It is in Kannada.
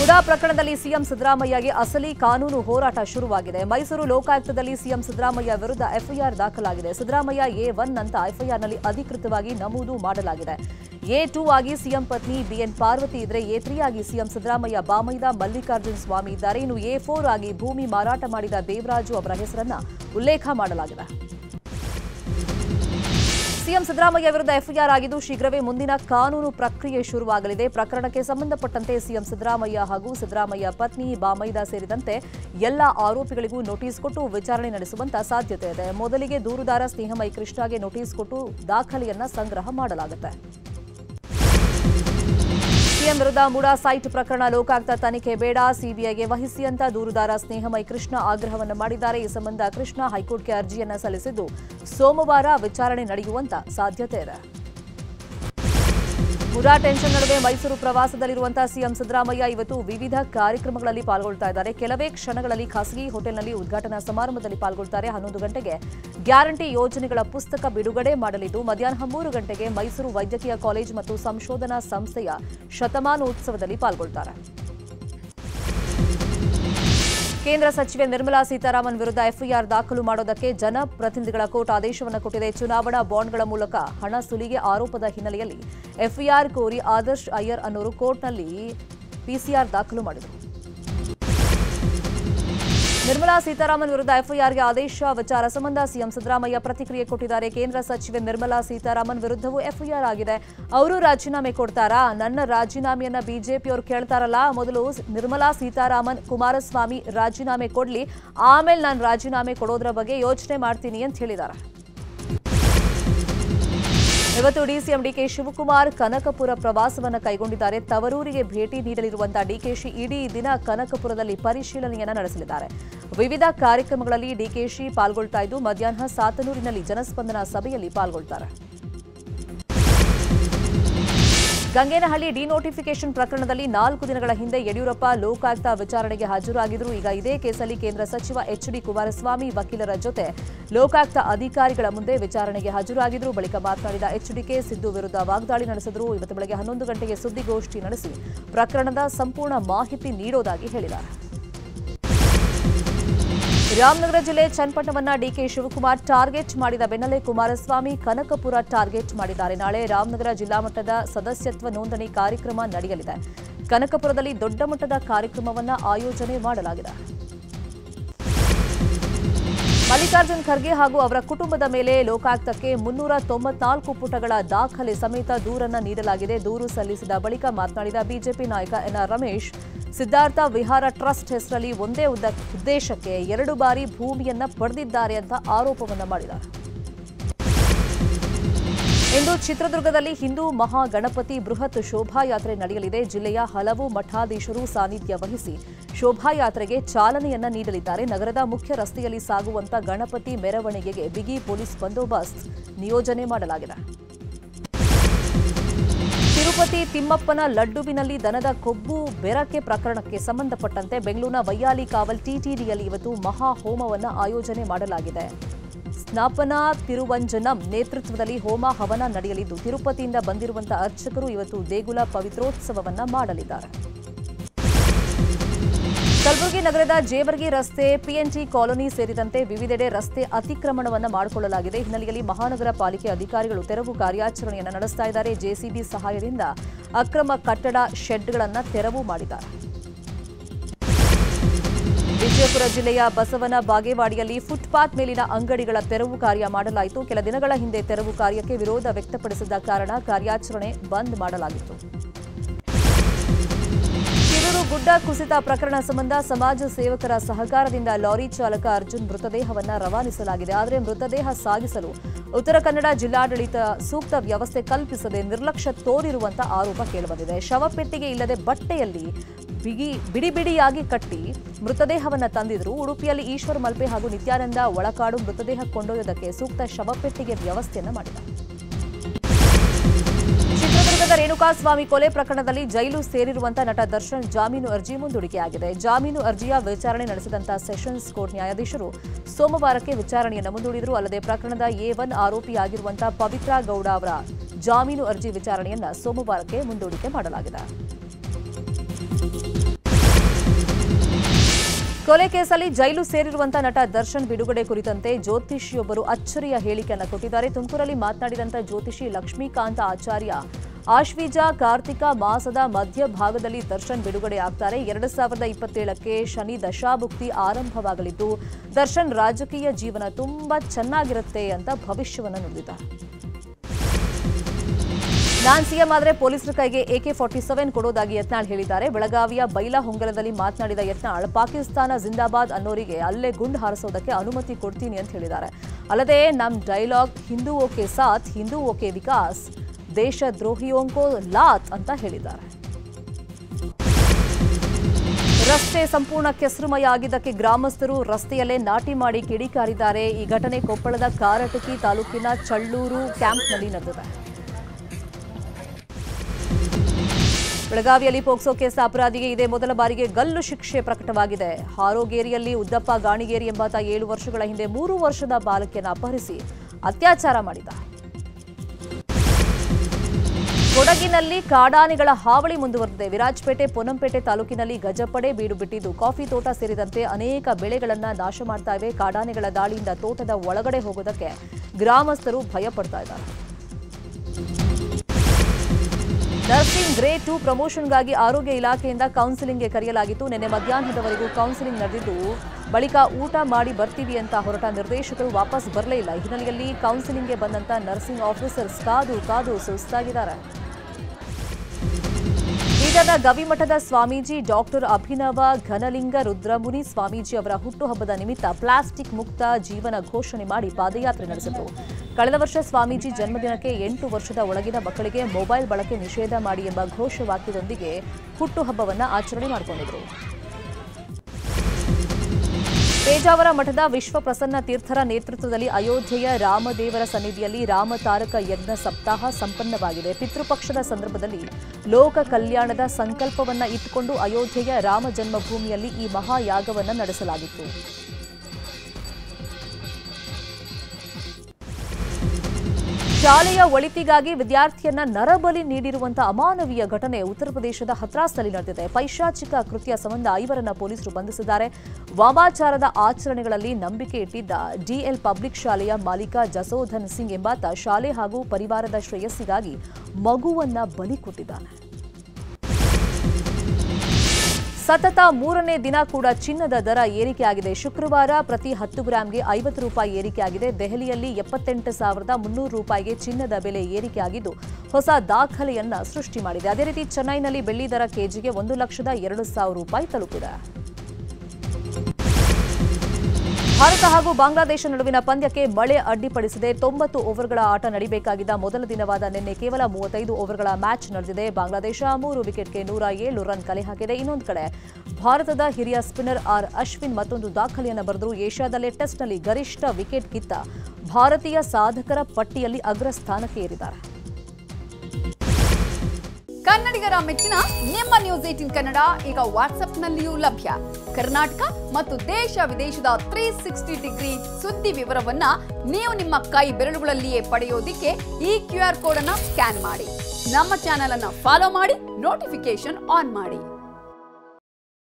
ಹುಡಾ ಪ್ರಕರಣದಲ್ಲಿ ಸಿಎಂ ಸಿದ್ದರಾಮಯ್ಯಗೆ ಅಸಲಿ ಕಾನೂನು ಹೋರಾಟ ಶುರುವಾಗಿದೆ ಮೈಸೂರು ಲೋಕಾಯುಕ್ತದಲ್ಲಿ ಸಿಎಂ ಸಿದ್ದರಾಮಯ್ಯ ವಿರುದ್ಧ ಎಫ್ಐಆರ್ ದಾಖಲಾಗಿದೆ ಸಿದ್ದರಾಮಯ್ಯ ಎ ಒನ್ ಅಂತ ಎಫ್ಐಆರ್ನಲ್ಲಿ ಅಧಿಕೃತವಾಗಿ ನಮೂದು ಮಾಡಲಾಗಿದೆ ಎ ಟೂ ಆಗಿ ಸಿಎಂ ಪತ್ನಿ ಬಿಎನ್ ಪಾರ್ವತಿ ಇದ್ರೆ ಎ ತ್ರೀ ಆಗಿ ಸಿಎಂ ಸಿದ್ದರಾಮಯ್ಯ ಬಾಮೈದ ಮಲ್ಲಿಕಾರ್ಜುನ್ ಸ್ವಾಮಿ ಇದ್ದಾರೆ ಇನ್ನು ಎ ಫೋರ್ ಆಗಿ ಭೂಮಿ ಮಾರಾಟ ಮಾಡಿದ ದೇವರಾಜು ಅವರ ಹೆಸರನ್ನ ಉಲ್ಲೇಖ ಮಾಡಲಾಗಿದೆ ಸಿಎಂ ಸಿದ್ದರಾಮಯ್ಯ ವಿರುದ್ಧ ಎಫ್ಐಆರ್ ಆಗಿದ್ದು ಶೀಘ್ರವೇ ಮುಂದಿನ ಕಾನೂನು ಪ್ರಕ್ರಿಯೆ ಶುರುವಾಗಲಿದೆ ಪ್ರಕರಣಕ್ಕೆ ಸಂಬಂಧಪಟ್ಟಂತೆ ಸಿಎಂ ಸಿದ್ದರಾಮಯ್ಯ ಹಾಗೂ ಸಿದ್ದರಾಮಯ್ಯ ಪತ್ನಿ ಬಾಮೈದ ಸೇರಿದಂತೆ ಎಲ್ಲ ಆರೋಪಿಗಳಿಗೂ ನೋಟಿಸ್ ಕೊಟ್ಟು ವಿಚಾರಣೆ ನಡೆಸುವಂತ ಸಾಧ್ಯತೆ ಇದೆ ಮೊದಲಿಗೆ ದೂರುದಾರ ಸ್ನೇಹಮೈ ಕೃಷ್ಣಗೆ ನೋಟಿಸ್ ಕೊಟ್ಟು ದಾಖಲೆಯನ್ನ ಸಂಗ್ರಹ ಮಾಡಲಾಗುತ್ತೆ ಸಿಎಂ ವಿರುದ್ಧ ಮುಡಾ ಸೈಟ್ ಪ್ರಕರಣ ಲೋಕಾಯುಕ್ತ ತನಿಖೆ ಬೇಡ ಸಿಬಿಐಗೆ ವಹಿಸಿ ಅಂತ ದೂರುದಾರ ಸ್ನೇಹಮೈ ಕೃಷ್ಣ ಆಗ್ರಹವನ್ನು ಮಾಡಿದ್ದಾರೆ ಈ ಸಂಬಂಧ ಕೃಷ್ಣ ಹೈಕೋರ್ಟ್ಗೆ ಅರ್ಜಿಯನ್ನ ಸಲ್ಲಿಸಿದ್ದು ಸೋಮವಾರ ವಿಚಾರಣೆ ನಡೆಯುವಂತ ಸಾಧ್ಯತೆ ಇದೆ ಮುಡಾ ಟೆನ್ಷನ್ ನಡುವೆ ಮೈಸೂರು ಪ್ರವಾಸದಲ್ಲಿರುವಂತಹ ಸಿಎಂ ಸಿದ್ದರಾಮಯ್ಯ ಇವತ್ತು ವಿವಿಧ ಕಾರ್ಯಕ್ರಮಗಳಲ್ಲಿ ಪಾಲ್ಗೊಳ್ತಾ ಇದ್ದಾರೆ ಕೆಲವೇ ಕ್ಷಣಗಳಲ್ಲಿ ಖಾಸಗಿ ಹೋಟೆಲ್ನಲ್ಲಿ ಉದ್ಘಾಟನಾ ಸಮಾರಂಭದಲ್ಲಿ ಪಾಲ್ಗೊಳ್ತಾರೆ ಹನ್ನೊಂದು ಗಂಟೆಗೆ ಗ್ಯಾರಂಟಿ ಯೋಜನೆಗಳ ಪುಸ್ತಕ ಬಿಡುಗಡೆ ಮಾಡಲಿದ್ದು ಮಧ್ಯಾಹ್ನ ಮೂರು ಗಂಟೆಗೆ ಮೈಸೂರು ವೈದ್ಯಕೀಯ ಕಾಲೇಜು ಮತ್ತು ಸಂಶೋಧನಾ ಸಂಸ್ಥೆಯ ಶತಮಾನೋತ್ಸವದಲ್ಲಿ ಪಾಲ್ಗೊಳ್ತಾರೆ ಕೇಂದ್ರ ಸಚಿವೆ ನಿರ್ಮಲಾ ಸೀತಾರಾಮನ್ ವಿರುದ್ಧ ಎಫ್ಐಆರ್ ದಾಖಲು ಮಾಡೋದಕ್ಕೆ ಜನಪ್ರತಿನಿಧಿಗಳ ಕೋರ್ಟ್ ಆದೇಶವನ್ನು ಕೊಟ್ಟಿದೆ ಚುನಾವಣಾ ಬಾಂಡ್ಗಳ ಮೂಲಕ ಹಣ ಸುಲಿಗೆ ಆರೋಪದ ಹಿನ್ನೆಲೆಯಲ್ಲಿ ಎಫ್ಐಆರ್ ಕೋರಿ ಆದರ್ಶ್ ಅಯ್ಯರ್ ಅನ್ನೋರು ಕೋರ್ಟ್ನಲ್ಲಿ ಪಿಸಿಆರ್ ದಾಖಲು ಮಾಡಿದರು ನಿರ್ಮಲಾ ಸೀತಾರಾಮನ್ ವಿರುದ್ಧ ಎಫ್ಐಆರ್ಗೆ ಆದೇಶ ವಿಚಾರ ಸಂಬಂಧ ಸಿಎಂ ಸಿದ್ದರಾಮಯ್ಯ ಪ್ರತಿಕ್ರಿಯೆ ಕೊಟ್ಟಿದ್ದಾರೆ ಕೇಂದ್ರ ಸಚಿವೆ ನಿರ್ಮಲಾ ಸೀತಾರಾಮನ್ ವಿರುದ್ಧವೂ ಎಫ್ಐಆರ್ ಆಗಿದೆ ಅವರು ರಾಜೀನಾಮೆ ಕೊಡ್ತಾರಾ ನನ್ನ ರಾಜೀನಾಮೆಯನ್ನ ಬಿಜೆಪಿಯವರು ಕೇಳ್ತಾರಲ್ಲ ಮೊದಲು ನಿರ್ಮಲಾ ಸೀತಾರಾಮನ್ ಕುಮಾರಸ್ವಾಮಿ ರಾಜೀನಾಮೆ ಕೊಡ್ಲಿ ಆಮೇಲೆ ನಾನು ರಾಜೀನಾಮೆ ಕೊಡೋದ್ರ ಬಗ್ಗೆ ಯೋಚನೆ ಮಾಡ್ತೀನಿ ಅಂತ ಹೇಳಿದ್ದಾರೆ ಇವತ್ತು ಡಿಸಿಎಂ ಡಿಕೆ ಶಿವಕುಮಾರ್ ಕನಕಪುರ ಪ್ರವಾಸವನ್ನು ಕೈಗೊಂಡಿದ್ದಾರೆ ತವರೂರಿಗೆ ಭೇಟಿ ನೀಡಲಿರುವಂತಹ ಡಿಕೆಶಿ ಇಡೀ ದಿನ ಕನಕಪುರದಲ್ಲಿ ಪರಿಶೀಲನೆಯನ್ನ ನಡೆಸಲಿದ್ದಾರೆ ವಿವಿಧ ಕಾರ್ಯಕ್ರಮಗಳಲ್ಲಿ ಡಿಕೆಶಿ ಪಾಲ್ಗೊಳ್ತಾ ಇದ್ದು ಮಧ್ಯಾಹ್ನ ಸಾತನೂರಿನಲ್ಲಿ ಜನಸ್ಪಂದನ ಸಭೆಯಲ್ಲಿ ಪಾಲ್ಗೊಳ್ತಾರೆ ಗಂಗೇನಹಳ್ಳಿ ಡಿನೋಟಿಫಿಕೇಶನ್ ಪ್ರಕರಣದಲ್ಲಿ ನಾಲ್ಕು ದಿನಗಳ ಹಿಂದೆ ಯಡಿಯೂರಪ್ಪ ಲೋಕಾಯುಕ್ತ ವಿಚಾರಣೆಗೆ ಹಾಜರಾಗಿದ್ರು ಈಗ ಇದೇ ಕೇಸಲ್ಲಿ ಕೇಂದ್ರ ಸಚಿವ ಎಚ್ ಡಿ ಕುಮಾರಸ್ವಾಮಿ ವಕೀಲರ ಜೊತೆ ಲೋಕಾಯುಕ್ತ ಅಧಿಕಾರಿಗಳ ಮುಂದೆ ವಿಚಾರಣೆಗೆ ಹಾಜರಾಗಿದ್ರು ಬಳಿಕ ಮಾತನಾಡಿದ ಎಚ್ಡಿಕೆ ಸಿದ್ದು ವಿರುದ್ಧ ವಾಗ್ದಾಳಿ ನಡೆಸಿದ್ರು ಇವತ್ತು ಬೆಳಗ್ಗೆ ಹನ್ನೊಂದು ಗಂಟೆಗೆ ಸುದ್ದಿಗೋಷ್ಠಿ ನಡೆಸಿ ಪ್ರಕರಣದ ಸಂಪೂರ್ಣ ಮಾಹಿತಿ ನೀಡೋದಾಗಿ ಹೇಳಿದ್ದಾರೆ ರಾಮನಗರ ಜಿಲ್ಲೆ ಚನ್ನಪಟ್ಟಣವನ್ನ ಡಿಕೆ ಶಿವಕುಮಾರ್ ಟಾರ್ಗೆಟ್ ಮಾಡಿದ ಬೆನ್ನಲ್ಲೇ ಕುಮಾರಸ್ವಾಮಿ ಕನಕಪುರ ಟಾರ್ಗೆಟ್ ಮಾಡಿದ್ದಾರೆ ನಾಳೆ ರಾಮನಗರ ಜಿಲ್ಲಾ ಮಟ್ಟದ ಸದಸ್ಯತ್ವ ನೋಂದಣಿ ಕಾರ್ಯಕ್ರಮ ನಡೆಯಲಿದೆ ಕನಕಪುರದಲ್ಲಿ ದೊಡ್ಡ ಮಟ್ಟದ ಕಾರ್ಯಕ್ರಮವನ್ನ ಆಯೋಜನೆ ಮಾಡಲಾಗಿದೆ ಮಲ್ಲಿಕಾರ್ಜುನ್ ಖರ್ಗೆ ಹಾಗೂ ಅವರ ಕುಟುಂಬದ ಮೇಲೆ ಲೋಕಾಯುಕ್ತಕ್ಕೆ ಮುನ್ನೂರ ತೊಂಬತ್ನಾಲ್ಕು ಪುಟಗಳ ದಾಖಲೆ ಸಮೇತ ದೂರನ್ನ ನೀಡಲಾಗಿದೆ ದೂರು ಸಲ್ಲಿಸಿದ ಬಳಿಕ ಮಾತನಾಡಿದ ಬಿಜೆಪಿ ನಾಯಕ ಎನ್ಆರ್ ರಮೇಶ್ ಸಿದ್ಧಾರ್ಥ ವಿಹಾರ ಟ್ರಸ್ಟ್ ಹೆಸರಲ್ಲಿ ಒಂದೇ ಉದ್ದ ಉದ್ದೇಶಕ್ಕೆ ಎರಡು ಬಾರಿ ಭೂಮಿಯನ್ನ ಪಡೆದಿದ್ದಾರೆ ಅಂತ ಆರೋಪವನ್ನ ಮಾಡಿದ್ದಾರೆ ಇಂದು ಚಿತ್ರದುರ್ಗದಲ್ಲಿ ಹಿಂದೂ ಮಹಾಗಣಪತಿ ಬೃಹತ್ ಶೋಭಾಯಾತ್ರೆ ನಡೆಯಲಿದೆ ಜಿಲ್ಲೆಯ ಹಲವು ಮಠಾಧೀಶರು ಸಾನ್ನಿಧ್ಯ ವಹಿಸಿ ಶೋಭಾಯಾತ್ರೆಗೆ ಚಾಲನೆಯನ್ನ ನೀಡಲಿದ್ದಾರೆ ನಗರದ ಮುಖ್ಯ ರಸ್ತೆಯಲ್ಲಿ ಸಾಗುವಂತ ಗಣಪತಿ ಮೆರವಣಿಗೆಗೆ ಬಿಗಿ ಪೊಲೀಸ್ ಬಂದೋಬಸ್ತ್ ನಿಯೋಜನೆ ಮಾಡಲಾಗಿದೆ ತಿರುಪತಿ ತಿಮ್ಮಪ್ಪನ ಲಡ್ಡುವಿನಲ್ಲಿ ದನದ ಕೊಬ್ಬು ಬೆರಕೆ ಪ್ರಕರಣಕ್ಕೆ ಸಂಬಂಧಪಟ್ಟಂತೆ ಬೆಂಗಳೂರಿನ ವೈಯಾಲಿ ಕಾವಲ್ ಟಿಟಿಡಿಯಲ್ಲಿ ಇವತ್ತು ಮಹಾ ಹೋಮವನ್ನು ಆಯೋಜನೆ ಮಾಡಲಾಗಿದೆ ಸ್ನಾಪನಾ ತಿರುವಂಜನಂ ನೇತೃತ್ವದಲ್ಲಿ ಹೋಮ ಹವನ ನಡೆಯಲಿದ್ದು ತಿರುಪತಿಯಿಂದ ಬಂದಿರುವಂತಹ ಅರ್ಚಕರು ಇವತ್ತು ದೇಗುಲ ಪವಿತ್ರೋತ್ಸವವನ್ನ ಮಾಡಲಿದ್ದಾರೆ ಕಲಬುರಗಿ ನಗರದ ಜೇವರ್ಗಿ ರಸ್ತೆ ಪಿಎನ್ಟಿ ಕಾಲೋನಿ ಸೇರಿದಂತೆ ವಿವಿಧೆಡೆ ರಸ್ತೆ ಅತಿಕ್ರಮಣವನ್ನು ಮಾಡಿಕೊಳ್ಳಲಾಗಿದೆ ಹಿನ್ನೆಲೆಯಲ್ಲಿ ಮಹಾನಗರ ಪಾಲಿಕೆ ಅಧಿಕಾರಿಗಳು ತೆರವು ಕಾರ್ಯಾಚರಣೆಯನ್ನು ನಡೆಸ್ತಾ ಇದ್ದಾರೆ ಜೆಸಿಬಿ ಸಹಾಯದಿಂದ ಅಕ್ರಮ ಕಟ್ಟಡ ಶೆಡ್ಗಳನ್ನು ತೆರವು ಮಾಡಿದ್ದಾರೆ ವಿಜಯಪುರ ಜಿಲ್ಲೆಯ ಬಸವನ ಬಾಗೇವಾಡಿಯಲ್ಲಿ ಫುಟ್ಪಾತ್ ಮೇಲಿನ ಅಂಗಡಿಗಳ ತೆರವು ಕಾರ್ಯ ಮಾಡಲಾಯಿತು ಕೆಲ ದಿನಗಳ ಹಿಂದೆ ತೆರವು ಕಾರ್ಯಕ್ಕೆ ವಿರೋಧ ವ್ಯಕ್ತಪಡಿಸಿದ ಕಾರಣ ಕಾರ್ಯಾಚರಣೆ ಬಂದ್ ಮಾಡಲಾಗಿತ್ತು ಕಿರೂರು ಗುಡ್ಡ ಕುಸಿತ ಪ್ರಕರಣ ಸಂಬಂಧ ಸಮಾಜ ಸೇವಕರ ಸಹಕಾರದಿಂದ ಲಾರಿ ಚಾಲಕ ಅರ್ಜುನ್ ಮೃತದೇಹವನ್ನ ರವಾನಿಸಲಾಗಿದೆ ಆದರೆ ಮೃತದೇಹ ಸಾಗಿಸಲು ಉತ್ತರ ಕನ್ನಡ ಜಿಲ್ಲಾಡಳಿತ ಸೂಕ್ತ ವ್ಯವಸ್ಥೆ ಕಲ್ಪಿಸದೆ ನಿರ್ಲಕ್ಷ್ಯ ತೋರಿರುವಂತ ಆರೋಪ ಕೇಳಿಬಂದಿದೆ ಶವಪೆಟ್ಟಿಗೆ ಇಲ್ಲದೆ ಬಟ್ಟೆಯಲ್ಲಿ ಬಿಗಿ ಬಿಡಿ ಬಿಡಿಯಾಗಿ ಕಟ್ಟಿ ಮೃತದೇಹವನ್ನ ತಂದಿದ್ರು ಉಡುಪಿಯಲ್ಲಿ ಈಶ್ವರ್ ಮಲ್ಪೆ ಹಾಗೂ ನಿತ್ಯಾನಂದ ಒಳಕಾಡು ಮೃತದೇಹ ಕೊಂಡೊಯ್ಯೋದಕ್ಕೆ ಸೂಕ್ತ ಶವಪೆಟ್ಟಿಗೆ ವ್ಯವಸ್ಥೆಯನ್ನ ಮಾಡಿದ್ದಾರೆ ಚಿತ್ರದುರ್ಗದ ರೇಣುಕಾಸ್ವಾಮಿ ಕೊಲೆ ಪ್ರಕರಣದಲ್ಲಿ ಜೈಲು ಸೇರಿರುವಂತಹ ನಟ ದರ್ಶನ್ ಜಾಮೀನು ಅರ್ಜಿ ಮುಂದೂಡಿಕೆಯಾಗಿದೆ ಜಾಮೀನು ಅರ್ಜಿಯ ವಿಚಾರಣೆ ನಡೆಸಿದಂತಹ ಸೆಷನ್ಸ್ ಕೋರ್ಟ್ ನ್ಯಾಯಾಧೀಶರು ಸೋಮವಾರಕ್ಕೆ ವಿಚಾರಣೆಯನ್ನು ಮುಂದೂಡಿದರು ಅಲ್ಲದೆ ಪ್ರಕರಣದ ಎ ಒನ್ ಆರೋಪಿಯಾಗಿರುವಂತಹ ಪವಿತ್ರ ಗೌಡ ಅವರ ಜಾಮೀನು ಅರ್ಜಿ ವಿಚಾರಣೆಯನ್ನ ಸೋಮವಾರಕ್ಕೆ ಮುಂದೂಡಿಕೆ ಮಾಡಲಾಗಿದೆ ಕೊಲೆ ಕೇಸಲ್ಲಿ ಜೈಲು ಸೇರಿರುವಂತಹ ನಟ ದರ್ಶನ್ ಬಿಡುಗಡೆ ಕುರಿತಂತೆ ಜ್ಯೋತಿಷಿಯೊಬ್ಬರು ಅಚ್ಚರಿಯ ಹೇಳಿಕೆಯನ್ನು ಕೊಟ್ಟಿದ್ದಾರೆ ತುಮಕೂರಲ್ಲಿ ಮಾತನಾಡಿದಂಥ ಜ್ಯೋತಿಷಿ ಲಕ್ಷ್ಮೀಕಾಂತ ಆಚಾರ್ಯ ಆಶ್ವೀಜ ಕಾರ್ತಿಕ ಮಾಸದ ಮಧ್ಯಭಾಗದಲ್ಲಿ ದರ್ಶನ್ ಬಿಡುಗಡೆ ಆಗ್ತಾರೆ ಎರಡು ಸಾವಿರದ ಇಪ್ಪತ್ತೇಳಕ್ಕೆ ಶನಿ ದಶಾಭುಕ್ತಿ ಆರಂಭವಾಗಲಿದ್ದು ದರ್ಶನ್ ರಾಜಕೀಯ ಜೀವನ ತುಂಬಾ ಚೆನ್ನಾಗಿರುತ್ತೆ ಅಂತ ಭವಿಷ್ಯವನ್ನು ನುಡಿದಿದ್ದಾರೆ ನಾನ್ ಸಿಎಂ ಆದ್ರೆ ಪೊಲೀಸರ ಕೈಗೆ ಎಕೆ ಫಾರ್ಟಿ ಸೆವೆನ್ ಕೊಡೋದಾಗಿ ಯತ್ನಾಳ್ ಹೇಳಿದ್ದಾರೆ ಬೆಳಗಾವಿಯ ಬೈಲಾ ಹೊಂಗಲದಲ್ಲಿ ಮಾತನಾಡಿದ ಯತ್ನಾಳ್ ಪಾಕಿಸ್ತಾನ ಜಿಂದಾಬಾದ್ ಅನ್ನೋರಿಗೆ ಅಲ್ಲೇ ಗುಂಡು ಹಾರಿಸೋದಕ್ಕೆ ಅನುಮತಿ ಕೊಡ್ತೀನಿ ಅಂತ ಹೇಳಿದ್ದಾರೆ ಅಲ್ಲದೆ ನಮ್ ಡೈಲಾಗ್ ಹಿಂದೂ ಓಕೆ ಸಾಥ್ ಹಿಂದೂ ಓಕೆ ವಿಕಾಸ್ ದೇಶ ದ್ರೋಹಿಯೋಂಕೋ ಲಾತ್ ಅಂತ ಹೇಳಿದ್ದಾರೆ ರಸ್ತೆ ಸಂಪೂರ್ಣ ಕೆಸರುಮಯ ಆಗಿದ್ದಕ್ಕೆ ಗ್ರಾಮಸ್ಥರು ರಸ್ತೆಯಲ್ಲೇ ನಾಟಿ ಮಾಡಿ ಕಿಡಿಕಾರಿದ್ದಾರೆ ಈ ಘಟನೆ ಕೊಪ್ಪಳದ ಕಾರಟಕಿ ತಾಲೂಕಿನ ಚಳ್ಳೂರು ಕ್ಯಾಂಪ್ನಲ್ಲಿ ನಡೆದಿದೆ ಬೆಳಗಾವಿಯಲ್ಲಿ ಪೋಕ್ಸೋ ಕೇಸ್ ಅಪರಾಧಿಗೆ ಇದೇ ಮೊದಲ ಬಾರಿಗೆ ಗಲ್ಲು ಶಿಕ್ಷೆ ಪ್ರಕಟವಾಗಿದೆ ಹಾರೋಗೇರಿಯಲ್ಲಿ ಉದ್ದಪ್ಪ ಗಾಣಿಗೇರಿ ಎಂಬಾತ ಏಳು ವರ್ಷಗಳ ಹಿಂದೆ ಮೂರು ವರ್ಷದ ಬಾಲಕಿಯನ್ನು ಅಪಹರಿಸಿ ಅತ್ಯಾಚಾರ ಮಾಡಿದ ಕೊಡಗಿನಲ್ಲಿ ಕಾಡಾನೆಗಳ ಹಾವಳಿ ಮುಂದುವರೆದಿದೆ ವಿರಾಜಪೇಟೆ ಪೊನ್ನಂಪೇಟೆ ತಾಲೂಕಿನಲ್ಲಿ ಗಜಪಡೆ ಬೀಡು ಬಿಟ್ಟಿದ್ದು ಕಾಫಿ ತೋಟ ಸೇರಿದಂತೆ ಅನೇಕ ಬೆಳೆಗಳನ್ನ ನಾಶ ಮಾಡ್ತಾ ಇವೆ ಕಾಡಾನೆಗಳ ದಾಳಿಯಿಂದ ತೋಟದ ಒಳಗಡೆ ಹೋಗೋದಕ್ಕೆ ಗ್ರಾಮಸ್ಥರು ಭಯ ಪಡ್ತಾ ಇದ್ದಾರೆ ನರ್ಸಿಂಗ್ ಗ್ರೇಡ್ ಟು ಪ್ರಮೋಷನ್ಗಾಗಿ ಆರೋಗ್ಯ ಇಲಾಖೆಯಿಂದ ಕೌನ್ಸಿಲಿಂಗ್ಗೆ ಕರೆಯಲಾಗಿತ್ತು ನಿನ್ನೆ ಮಧ್ಯಾಹ್ನದವರೆಗೂ ಕೌನ್ಸಿಲಿಂಗ್ ನಡೆದಿದ್ದು ಬಳಿಕ ಊಟ ಮಾಡಿ ಬರ್ತೀವಿ ಅಂತ ಹೊರಟ ನಿರ್ದೇಶಕರು ವಾಪಸ್ ಬರಲೇ ಇಲ್ಲ ಈ ಹಿನ್ನೆಲೆಯಲ್ಲಿ ಕೌನ್ಸಿಲಿಂಗ್ಗೆ ಬಂದಂತ ನರ್ಸಿಂಗ್ ಆಫೀಸರ್ಸ್ ಕಾದು ಕಾದು ಸುಸ್ತಾಗಿದ್ದಾರೆ ಬೀದರ್ನ ಗವಿಮಠದ ಸ್ವಾಮೀಜಿ ಡಾಕ್ಟರ್ ಅಭಿನವ ಘನಲಿಂಗ ರುದ್ರಮುನಿ ಸ್ವಾಮೀಜಿ ಅವರ ಹುಟ್ಟುಹಬ್ಬದ ನಿಮಿತ್ತ ಪ್ಲಾಸ್ಟಿಕ್ ಮುಕ್ತ ಜೀವನ ಘೋಷಣೆ ಮಾಡಿ ಪಾದಯಾತ್ರೆ ನಡೆಸಿದರು ಕಳೆದ ವರ್ಷ ಸ್ವಾಮೀಜಿ ಜನ್ಮದಿನಕ್ಕೆ ಎಂಟು ವರ್ಷದ ಒಳಗಿನ ಮಕ್ಕಳಿಗೆ ಮೊಬೈಲ್ ಬಳಕೆ ನಿಷೇಧ ಮಾಡಿ ಎಂಬ ಘೋಷವಾಕ್ಯದೊಂದಿಗೆ ಹುಟ್ಟುಹಬ್ಬವನ್ನು ಆಚರಣೆ ಮಾಡಿಕೊಂಡಿದ್ರು ಪೇಜಾವರ ಮಠದ ವಿಶ್ವ ಪ್ರಸನ್ನ ತೀರ್ಥರ ನೇತೃತ್ವದಲ್ಲಿ ಅಯೋಧ್ಯೆಯ ರಾಮದೇವರ ಸನ್ನಿಧಿಯಲ್ಲಿ ರಾಮತಾರಕ ಯಜ್ಞ ಸಪ್ತಾಹ ಸಂಪನ್ನವಾಗಿದೆ ಪಿತೃಪಕ್ಷದ ಸಂದರ್ಭದಲ್ಲಿ ಲೋಕ ಕಲ್ಯಾಣದ ಸಂಕಲ್ಪವನ್ನ ಇಟ್ಟುಕೊಂಡು ಅಯೋಧ್ಯೆಯ ರಾಮ ಜನ್ಮಭೂಮಿಯಲ್ಲಿ ಈ ಮಹಾಯಾಗವನ್ನು ನಡೆಸಲಾಗಿತ್ತು ಶಾಲೆಯ ಒಳಿತಿಗಾಗಿ ವಿದ್ಯಾರ್ಥಿಯನ್ನ ನರಬಲಿ ನೀಡಿರುವಂತಹ ಅಮಾನವೀಯ ಘಟನೆ ಉತ್ತರ ಪ್ರದೇಶದ ಹತ್ರಾಸ್ನಲ್ಲಿ ನಡೆದಿದೆ ಪೈಶಾಚಿಕ ಕೃತ್ಯ ಸಂಬಂಧ ಐವರನ್ನ ಪೊಲೀಸರು ಬಂಧಿಸಿದ್ದಾರೆ ವಾಮಾಚಾರದ ಆಚರಣೆಗಳಲ್ಲಿ ನಂಬಿಕೆ ಇಟ್ಟಿದ್ದ ಡಿಎಲ್ ಪಬ್ಲಿಕ್ ಶಾಲೆಯ ಮಾಲೀಕ ಜಸೋಧನ್ ಸಿಂಗ್ ಎಂಬಾತ ಶಾಲೆ ಹಾಗೂ ಪರಿವಾರದ ಶ್ರೇಯಸ್ಸಿಗಾಗಿ ಮಗುವನ್ನ ಬಲಿ ಕೊಟ್ಟಿದ್ದಾನೆ ಸತತ ಮೂರನೇ ದಿನ ಕೂಡ ಚಿನ್ನದ ದರ ಏರಿಕೆಯಾಗಿದೆ ಶುಕ್ರವಾರ ಪ್ರತಿ ಹತ್ತು ಗ್ರಾಂಗೆ ಐವತ್ತು ರೂಪಾಯಿ ಏರಿಕೆಯಾಗಿದೆ ದೆಹಲಿಯಲ್ಲಿ ಎಪ್ಪತ್ತೆಂಟು ಸಾವಿರದ ಮುನ್ನೂರು ರೂಪಾಯಿಗೆ ಚಿನ್ನದ ಬೆಲೆ ಏರಿಕೆಯಾಗಿದ್ದು ಹೊಸ ದಾಖಲೆಯನ್ನ ಸೃಷ್ಟಿ ಮಾಡಿದೆ ಅದೇ ರೀತಿ ಚೆನ್ನೈನಲ್ಲಿ ಬೆಳ್ಳಿ ದರ ಕೆಜಿಗೆ ಒಂದು ಲಕ್ಷದ ಎರಡು ಸಾವಿರ ರೂಪಾಯಿ ತಲುಪಿದೆ ಭಾರತ ಹಾಗೂ ಬಾಂಗ್ಲಾದೇಶ ನಡುವಿನ ಪಂದ್ಯಕ್ಕೆ ಮಳೆ ಅಡ್ಡಿಪಡಿಸಿದೆ ತೊಂಬತ್ತು ಓವರ್ಗಳ ಆಟ ನಡೀಬೇಕಾಗಿದ್ದ ಮೊದಲ ದಿನವಾದ ನಿನ್ನೆ ಕೇವಲ ಮೂವತ್ತೈದು ಓವರ್ಗಳ ಮ್ಯಾಚ್ ನಡೆದಿದೆ ಬಾಂಗ್ಲಾದೇಶ ಮೂರು ವಿಕೆಟ್ಗೆ ನೂರ ಏಳು ರನ್ ಕಲೆ ಹಾಕಿದೆ ಇನ್ನೊಂದು ಕಡೆ ಭಾರತದ ಹಿರಿಯ ಸ್ಪಿನ್ನರ್ ಆರ್ ಅಶ್ವಿನ್ ಮತ್ತೊಂದು ದಾಖಲೆಯನ್ನು ಬರೆದರು ಏಷ್ಯಾದಲ್ಲೇ ಟೆಸ್ಟ್ನಲ್ಲಿ ಗರಿಷ್ಠ ವಿಕೆಟ್ ಕಿತ್ತ ಭಾರತೀಯ ಸಾಧಕರ ಪಟ್ಟಿಯಲ್ಲಿ ಅಗ್ರಸ್ಥಾನಕ್ಕೆ ಏರಿದ್ದಾರೆ ಕನ್ನಡಿಗರ ಮೆಚ್ಚಿನ ನಿಮ್ಮ ನ್ಯೂಸ್ ಏಟಿನ್ ಕನ್ನಡ ಈಗ ವಾಟ್ಸ್ಆಪ್ನಲ್ಲಿಯೂ ಲಭ್ಯ ಕರ್ನಾಟಕ ಮತ್ತು ದೇಶ ವಿದೇಶದ ತ್ರೀ ಸಿಕ್ಸ್ಟಿ ಡಿಗ್ರಿ ಸುದ್ದಿ ವಿವರವನ್ನ ನೀವು ನಿಮ್ಮ ಕೈ ಬೆರಳುಗಳಲ್ಲಿಯೇ ಪಡೆಯೋದಿಕ್ಕೆ ಈ ಕ್ಯೂ ಆರ್ ಕೋಡ್ ಅನ್ನ ಸ್ಕ್ಯಾನ್ ಮಾಡಿ ನಮ್ಮ ಚಾನೆಲ್ ಅನ್ನ ಫಾಲೋ ಮಾಡಿ ನೋಟಿಫಿಕೇಶನ್ ಆನ್ ಮಾಡಿ